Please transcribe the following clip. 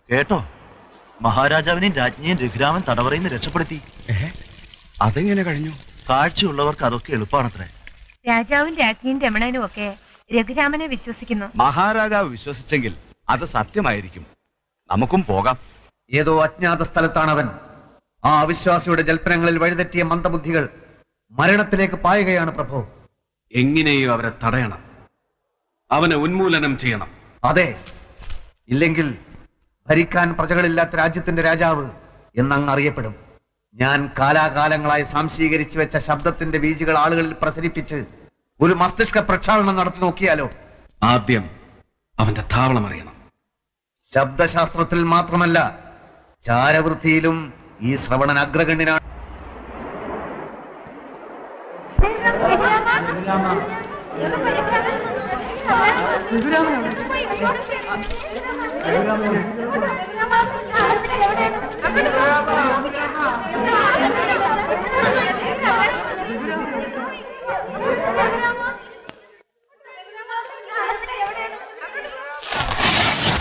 കേട്ടോ മഹാരാജാവിനെയും രാജ്ഞിയെയും രഘുരാമൻ തടവറയിൽ നിന്ന് രക്ഷപ്പെടുത്തി അതെങ്ങനെ കഴിഞ്ഞു കാഴ്ചയുള്ളവർക്ക് അതൊക്കെ എളുപ്പമാണത്രേ രാജാവും രാജ്ഞിയും രമണനും ഒക്കെ രഘുരാമനെ വിശ്വസിക്കുന്നു മഹാരാജാവ് വിശ്വസിച്ചെങ്കിൽ അത് സത്യമായിരിക്കും നമുക്കും പോകാം ഏതോ അജ്ഞാത സ്ഥലത്താണവൻ ആ അവിശ്വാസിയുടെ ജൽപ്പനങ്ങളിൽ വഴിതെറ്റിയ മന്ദബുദ്ധികൾ മരണത്തിലേക്ക് പായുകയാണ് പ്രഭു എങ്ങനെയും അവരെ തടയണം അവനെ ഉന്മൂലനം ചെയ്യണം അതെ ഇല്ലെങ്കിൽ ഭരിക്കാൻ പ്രജകളില്ലാത്ത രാജ്യത്തിന്റെ രാജാവ് എന്നങ്ങ് അറിയപ്പെടും ഞാൻ കാലാകാലങ്ങളായി സംശീകരിച്ചു വെച്ച ശബ്ദത്തിന്റെ ബീജുകൾ ആളുകളിൽ പ്രസരിപ്പിച്ച് ഒരു മസ്തിഷ്ക പ്രക്ഷാളനം നടത്തി നോക്കിയാലോ ആദ്യം അവന്റെ താവളം അറിയണം ശബ്ദശാസ്ത്രത്തിൽ മാത്രമല്ല ചാരവൃത്തിയിലും ഈ ശ്രവണൻ അഗ്രഗണ്യനാണ് രഘുരാമൻ